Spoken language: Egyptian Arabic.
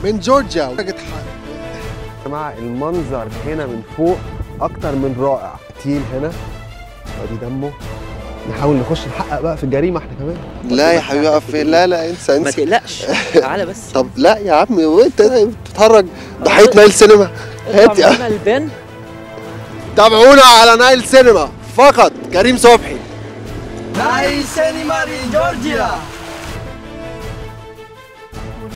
من جورجيا درجة يا جماعه المنظر هنا من فوق اكتر من رائع تيل هنا ادي دمه نحاول نخش نحقق بقى في الجريمه احنا كمان لا يا حبيبي اقف فين لا لا انسى ما انسى تقلقش تعالى بس طب لا يا عم وانت بتتفرج ضحيه نايل سينما هات يا اطلع من البان تابعونا على نايل سينما فقط كريم صبحي نايل سينما in Georgia